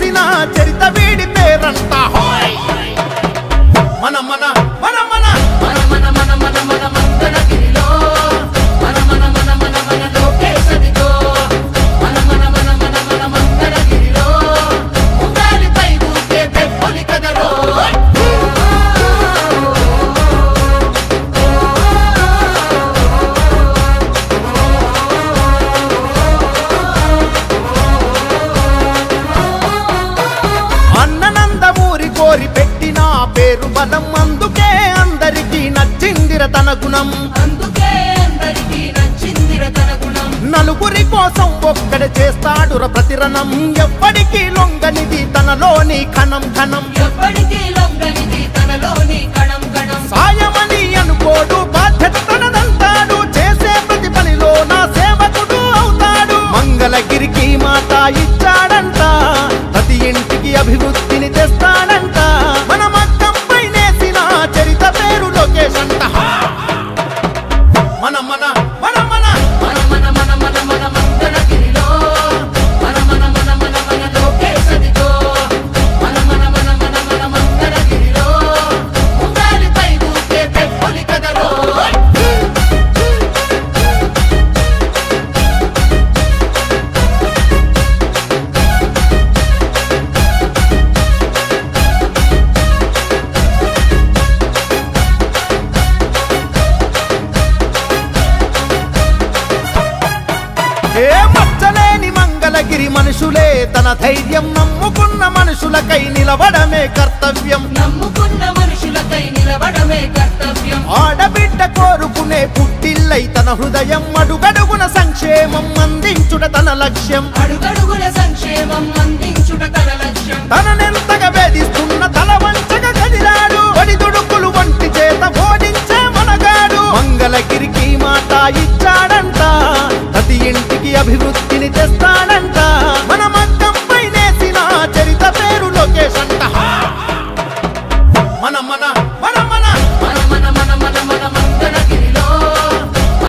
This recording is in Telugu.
నేసిన చరిత వీడి పేరంట హోయ్ మన మన మన మన మన మన మన మన మన మంగళగిరిలో మన మన మన మన మన లోకేశదిగో మన మన మన మన మన మంగళగిరిలో ఉండాలిపై ఊకే పెప్పొలి కదరో అన్ననందమూరి కోరి పెట్టిన పేరు బలం అందుకే అందరికీ నచ్చిందిర తన గుణం అందుకే అందరికీ నచ్చిందిర తన గుణం నలుగురి కోసం ఒక్కడే చేస్తాడుర ప్రతిరణం ఎవ్వడికి లొంగనిది తనలోని ఘనం ఘనం ఎప్పటికీ లొంగనిది తనలోని కణం కణం సాయమని అనుకోడు బాధ్యత తనదంటాడు చేసే ప్రతి పనిలో నా సేవకుడు అవుతాడు మంగళగిరికి మాట ఇచ్చాడంట ప్రతి ఇంటికి అభివృద్ధిని తెస్తాడంట మన మగ్గంపై నేసిన చరిత పేరు లోకేష్ అంట మన మన మన మన మన మన మన మన మన మంగళగిరిలో మన మన మన మన మన లోకేశదిగో మన మన మన మన మన మంగళగిరిలో ఉండాలిపై ఊకే పెప్పొలి కదరో ఏ మచ్చలేని మంగళగిరి మనుషులే తన ధైర్యం నమ్ముకున్న మనుషులకై నిలవడమే కర్తవ్యం నమ్ముకున్న మనుషులకై నిలబడమే కర్తవ్యం ఆడబిడ్డ కోరుకునే పుట్టిల్లై తన హృదయం అడుగడుగున సంక్షేమం అందించుట తన లక్ష్యం అడుగడుగుల సంక్షేమం అందించుట తన లక్ష్యం తననెంతగా వేధిస్తున్న తల వంచగా కదిలాడు ఒడిదుడుకులు వంటి చేత ఓడించే మనగాడు మంగళగిరికి మాట ఇచ్చాడంట ప్రతి ఇంటికి అభివృద్ధిని తెస్తాడంట